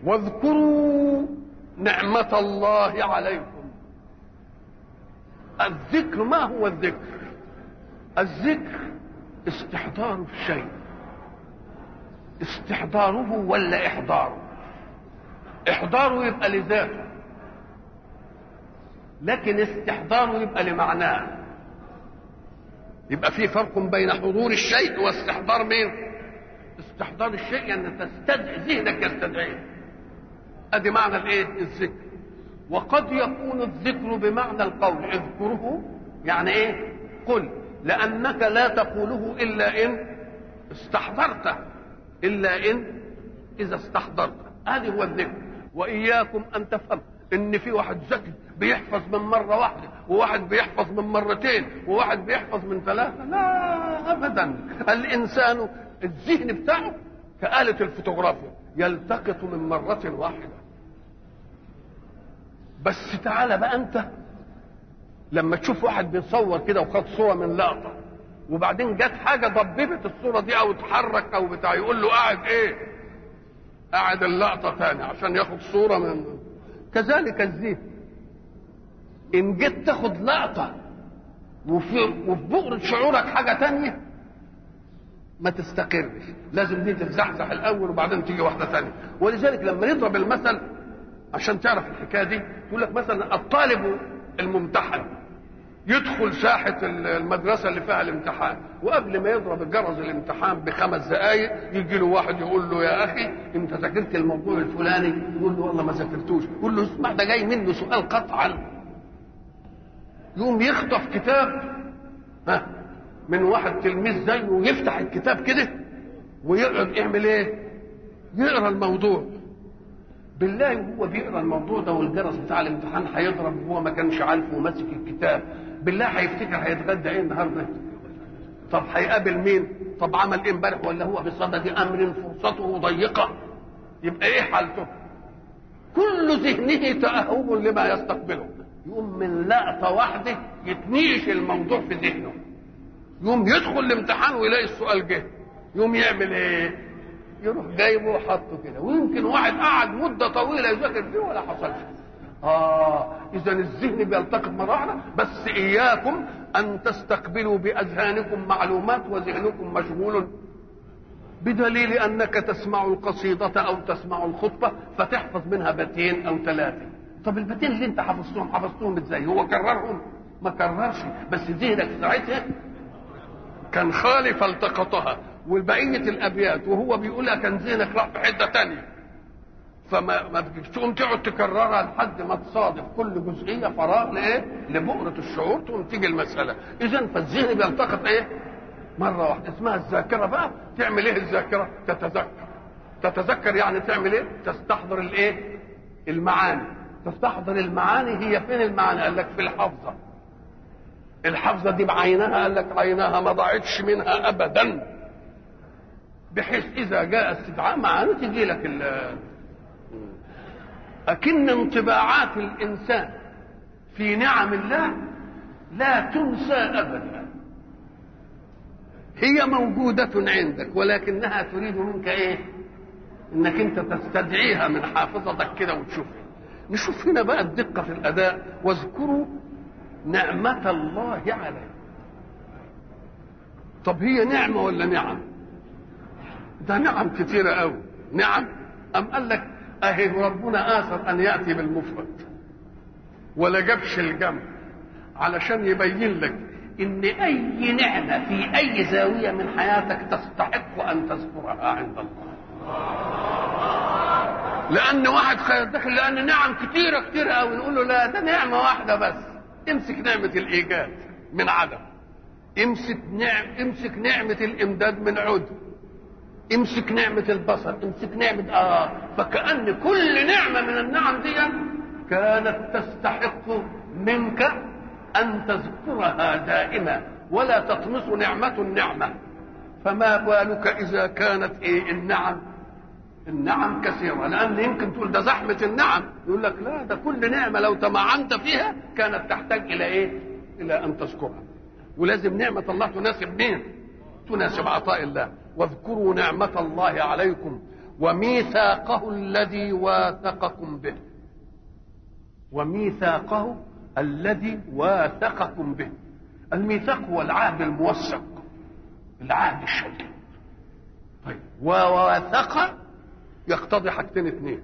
واذكروا نعمة الله عليكم الذكر ما هو الذكر الذكر استحضار الشيء استحضاره ولا إحضاره إحضاره يبقى لذاته لكن استحضاره يبقى لمعناه يبقى في فرق بين حضور الشيء واستحضار مين استحضار الشيء يعني تستدعي ذهنك يستدعيه ادي معنى الايه الذكر وقد يكون الذكر بمعنى القول اذكره يعني ايه قل لانك لا تقوله الا ان استحضرته الا ان اذا استحضرته هذا هو الذكر واياكم ان تفهم ان في واحد ذكي بيحفظ من مرة واحدة وواحد بيحفظ من مرتين وواحد بيحفظ من ثلاثة لا أبدا الإنسان الذهن بتاعه كآلة الفوتوغرافيا يلتقط من مرة واحدة بس تعالى بقى أنت لما تشوف واحد بيصور كده وخد صورة من لقطة وبعدين جت حاجة ضببت الصورة دي أو اتحرك أو بتاع يقول له قاعد إيه؟ قاعد اللقطة تاني عشان ياخد صورة من كذلك الذهن ان جيت تاخد لقطه وفي وفي بؤرة شعورك حاجه تانية ما تستقرش لازم دي تتزحزح الاول وبعدين تيجي واحده تانية ولذلك لما نضرب المثل عشان تعرف الحكايه دي يقول لك مثلا الطالب الممتحن يدخل ساحة المدرسة اللي فيها الامتحان وقبل ما يضرب جرس الامتحان بخمس دقايق يجي له واحد يقول له يا أخي أنت ذاكرت الموضوع الفلاني يقول له والله ما ذاكرتوش يقول له اسمع ده جاي منه سؤال قطعا يقوم يخطف كتاب ها من واحد تلميذ زيه ويفتح الكتاب كده ويقعد يعمل ايه؟ يقرا الموضوع بالله وهو بيقرا الموضوع ده والجرس بتاع الامتحان هيضرب وهو ما كانش عارفه وماسك الكتاب بالله هيفتكر هيتغدى ايه النهارده؟ طب هيقابل مين؟ طب عمل ايه امبارح ولا هو بصدد امر فرصته ضيقه؟ يبقى ايه حالته؟ كل ذهنه تأهب لما يستقبله يقوم من لقطة واحدة يتنيش الموضوع في ذهنه يقوم يدخل الامتحان ويلاقي السؤال جه يقوم يعمل ايه يروح جايبه وحطه كده ويمكن واحد قعد مدة طويلة يذاكر فيه ولا حصلش اه اذا الذهن بيلتقط مرة واحدة بس اياكم ان تستقبلوا باذهانكم معلومات وذهنكم مشغول بدليل انك تسمع القصيدة او تسمع الخطبة فتحفظ منها بيتين او ثلاثة طب البيتين اللي انت حفظتهم حفظتهم ازاي هو كررهم ما كررش بس ذهنك ساعتها كان خالي فالتقطها والبقية الابيات وهو بيقولها كان ذهنك راح في حتة تانية فما ما تقوم تقعد تكررها لحد ما تصادف كل جزئية فراغ لايه؟ لبؤرة الشعور تقوم تيجي المسألة إذا فالذهن بيلتقط ايه؟ مرة واحدة اسمها الذاكرة بقى تعمل ايه الذاكرة؟ تتذكر تتذكر يعني تعمل ايه؟ تستحضر الايه؟ المعاني تستحضر المعاني هي فين المعاني؟ قال لك في الحافظة الحافظة دي بعينها قال لك عينها ما ضاعتش منها أبدا بحيث إذا جاء استدعاء معاني تجي لك أكن انطباعات الإنسان في نعم الله لا تنسى أبدا هي موجودة عندك ولكنها تريد منك إيه؟ إنك أنت تستدعيها من حافظتك كده وتشوفها نشوف هنا بقى الدقة في الأداء واذكروا نعمة الله عليكم طب هي نعمة ولا نعم؟ ده نعم كتيرة قوي نعم أم قال لك أهي ربنا آثر أن يأتي بالمفرد ولا جابش الجمع علشان يبين لك إن أي نعمة في أي زاوية من حياتك تستحق أن تذكرها عند الله لأن واحد داخل لأن نعم كتيرة كتيرة قوي نقول له لا ده نعمة واحدة بس امسك نعمة الإيجاد من عدم امسك نعم امسك نعمة الإمداد من عدم امسك نعمة البصر امسك نعمة آه فكأن كل نعمة من النعم دي كانت تستحق منك أن تذكرها دائما ولا تطمس نعمة النعمة فما بالك إذا كانت إيه النعم النعم كثيرة لأن يمكن تقول ده زحمة النعم يقول لك لا ده كل نعمة لو تمعنت فيها كانت تحتاج إلى إيه إلى أن تذكرها ولازم نعمة الله تناسب مين تناسب عطاء الله واذكروا نعمة الله عليكم وميثاقه الذي واثقكم به وميثاقه الذي واثقكم به الميثاق هو العهد الموثق العهد الشديد طيب وواثق يقتضي حاجتين اثنين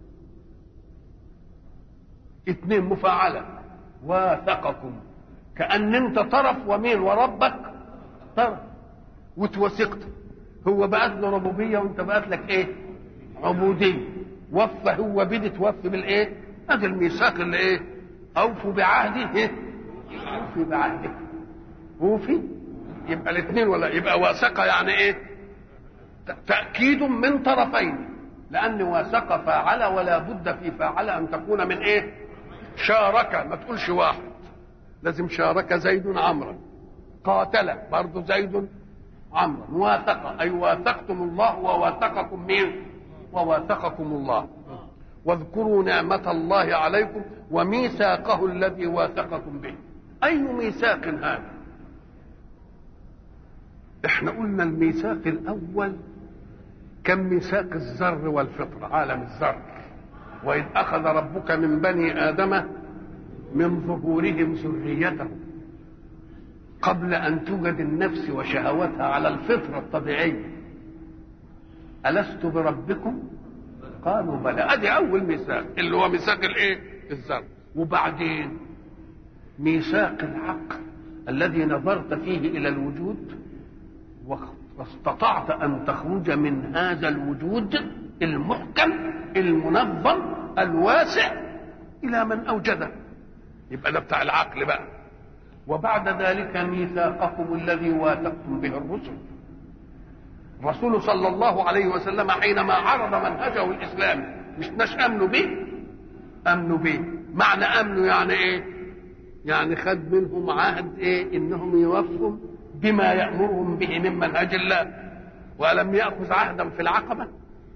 اثنين مفاعلة واثقكم كأن انت طرف ومين وربك طرف وتوثقت هو بقت له ربوبية وانت بقت لك ايه عبودية وفى هو بدي توفي بالايه هذا الميثاق اللي ايه اوفوا بعهدي ايه اوفي بعهدك اوفي يبقى الاثنين ولا يبقى واثقة يعني ايه تأكيد من طرفين لأن واثق فاعل ولا بد في فاعل أن تكون من إيه؟ شارك ما تقولش واحد لازم شارك زيد عمرا قاتل برضه زيد عمرا واثق أي واثقتم الله وواثقكم مين؟ وواثقكم الله واذكروا نعمة الله عليكم وميثاقه الذي واثقكم به أي ميثاق هذا؟ احنا قلنا الميثاق الأول كم ميثاق الذر والفطر عالم الذر وإذ أخذ ربك من بني آدم من ظهورهم ذريتهم قبل أن توجد النفس وشهوتها على الفطرة الطبيعية ألست بربكم؟ قالوا بلى أدي أول ميثاق اللي هو ميثاق الإيه؟ الذر وبعدين ميثاق العقل الذي نظرت فيه إلى الوجود واستطعت ان تخرج من هذا الوجود المحكم المنظم الواسع الى من اوجده يبقى ده بتاع العقل بقى وبعد ذلك ميثاقكم الذي واثقتم به الرسل الرسول صلى الله عليه وسلم حينما عرض منهجه الاسلامي مش ناش امنوا به امنوا به معنى امنوا يعني ايه يعني خد منهم عهد ايه انهم يوفوا بما يأمرهم به من منهج الله ولم يأخذ عهدا في العقبة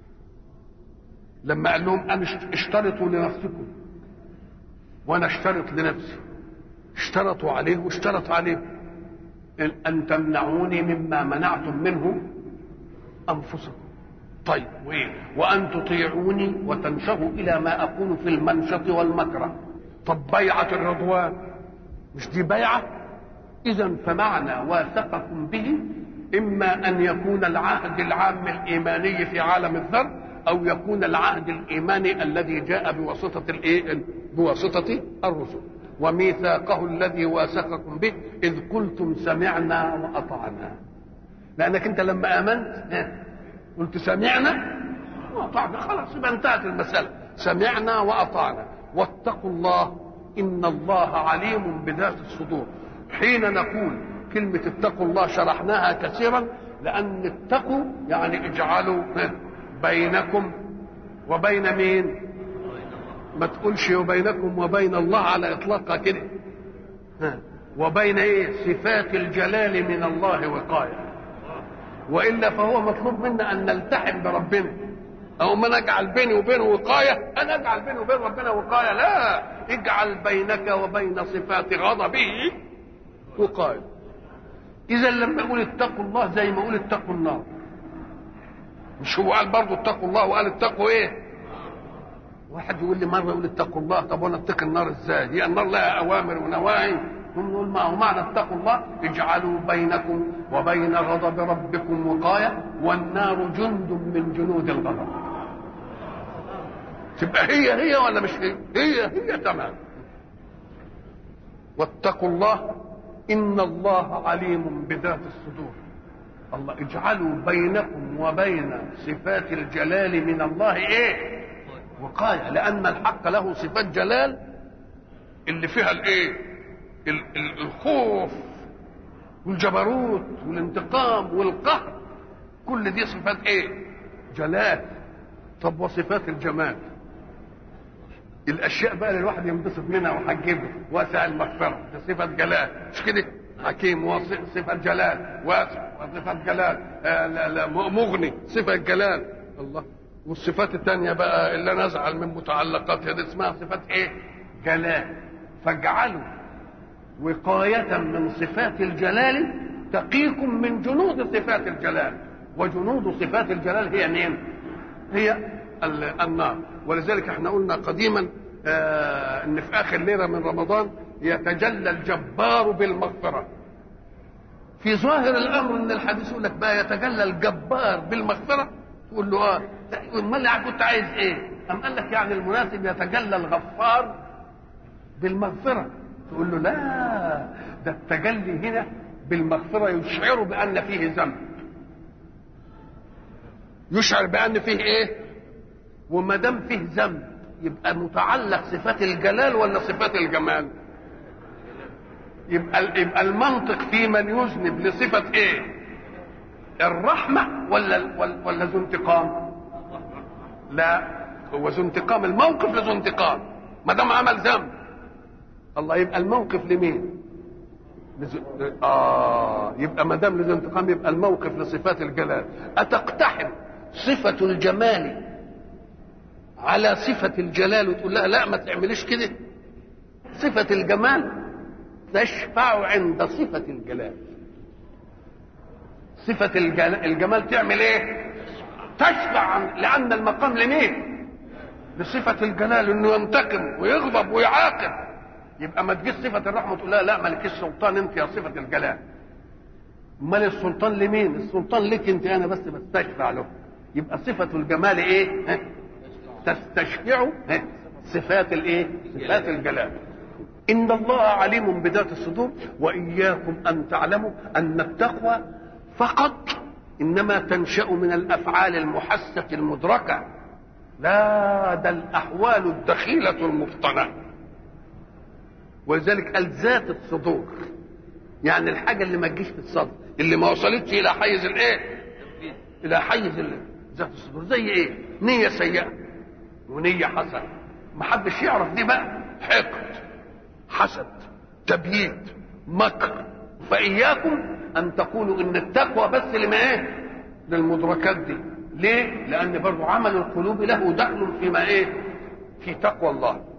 لما قال لهم أن اشترطوا لنفسكم وأنا اشترط لنفسي اشترطوا عليه واشترط عليه أن تمنعوني مما منعتم منه أنفسكم طيب وإيه وأن تطيعوني وتنشغوا إلى ما أقول في المنشط والمكره طب بيعة الرضوان مش دي بيعة إذا فمعنى واثقكم به إما أن يكون العهد العام الإيماني في عالم الذر أو يكون العهد الإيماني الذي جاء بواسطة الإيه؟ بواسطة الرسل وميثاقه الذي واثقكم به إذ قلتم سمعنا وأطعنا لأنك أنت لما آمنت قلت سمعنا وأطعنا خلاص يبقى انتهت المسألة سمعنا وأطعنا واتقوا الله إن الله عليم بذات الصدور حين نقول كلمة اتقوا الله شرحناها كثيرا لأن اتقوا يعني اجعلوا بينكم وبين مين ما تقولش وبينكم وبين الله على إطلاقها كده وبين ايه صفات الجلال من الله وقاية وإلا فهو مطلوب منا أن نلتحم بربنا أو ما نجعل بيني وبينه وقاية أنا أجعل بيني وبين ربنا وقاية لا اجعل بينك وبين صفات غضبه وقال اذا لما اقول اتقوا الله زي ما اقول اتقوا النار مش هو قال برضه اتقوا الله وقال اتقوا ايه واحد يقول لي مره يقول اتقوا الله طب وانا اتقي النار ازاي هي النار لها اوامر ونواهي هم نقول ما هو معنى اتقوا الله اجعلوا بينكم وبين غضب ربكم وقايه والنار جند من جنود الغضب تبقى هي هي ولا مش هي هي هي تمام واتقوا الله إن الله عليم بذات الصدور الله اجعلوا بينكم وبين صفات الجلال من الله ايه وقاية لأن الحق له صفات جلال اللي فيها الايه ال- ال- الخوف والجبروت والانتقام والقهر كل دي صفات ايه جلال طب وصفات الجمال الاشياء بقى اللي الواحد ينبسط منها وحجبه واسع المغفره دي صفه جلال مش كده حكيم وصفه جلال واسع وصفه جلال آه لا لا مغني صفه جلال الله والصفات الثانيه بقى اللي نزعل من متعلقاتها دي اسمها صفات ايه جلال فاجعلوا وقاية من صفات الجلال تقيكم من جنود صفات الجلال وجنود صفات الجلال هي مين؟ هي النار ولذلك احنا قلنا قديما آه ان في اخر ليله من رمضان يتجلى الجبار بالمغفره في ظاهر الامر ان الحديث يقول لك بقى يتجلى الجبار بالمغفره تقول له اه امال كنت عايز ايه؟ أم قال لك يعني المناسب يتجلى الغفار بالمغفره تقول له لا ده التجلي هنا بالمغفره يشعر بان فيه ذنب يشعر بان فيه ايه؟ وما دام فيه ذنب يبقى متعلق صفات الجلال ولا صفات الجمال؟ يبقى يبقى المنطق في من يذنب لصفه ايه؟ الرحمه ولا ولا ذو انتقام؟ لا هو ذو انتقام الموقف لذو انتقام ما دام عمل ذنب الله يبقى الموقف لمين؟ لزو... اه يبقى ما دام لذو انتقام يبقى الموقف لصفات الجلال اتقتحم صفه الجمال على صفه الجلال وتقول لها لا ما تعمليش كده صفه الجمال تشفع عند صفة الجلال صفة الجمال تعمل ايه تشفع عن لأن المقام لمين لصفة الجلال انه ينتقم ويغضب ويعاقب يبقى ما تجيش صفة الرحمة تقول لها لا مالكيش سلطان انت يا صفة الجلال امال السلطان لمين السلطان لك انت انا بس بستشفع له يبقى صفة الجمال ايه تستشفع صفات الايه صفات الجلال إن الله عليم بذات الصدور وإياكم أن تعلموا أن التقوى فقط إنما تنشأ من الأفعال المحسة المدركة لا ده الأحوال الدخيلة المفطنة ولذلك قال ذات الصدور يعني الحاجة اللي ما تجيش في الصدر اللي ما وصلتش إلى حيز الإيه؟ إلى حيز ذات الصدور زي إيه؟ نية سيئة ونية حسنة محدش يعرف دي بقى حقد حسد تبييت مكر فإياكم أن تقولوا إن التقوى بس لما إيه؟ للمدركات دي ليه؟ لأن برضو عمل القلوب له دخل فيما إيه؟ في تقوى الله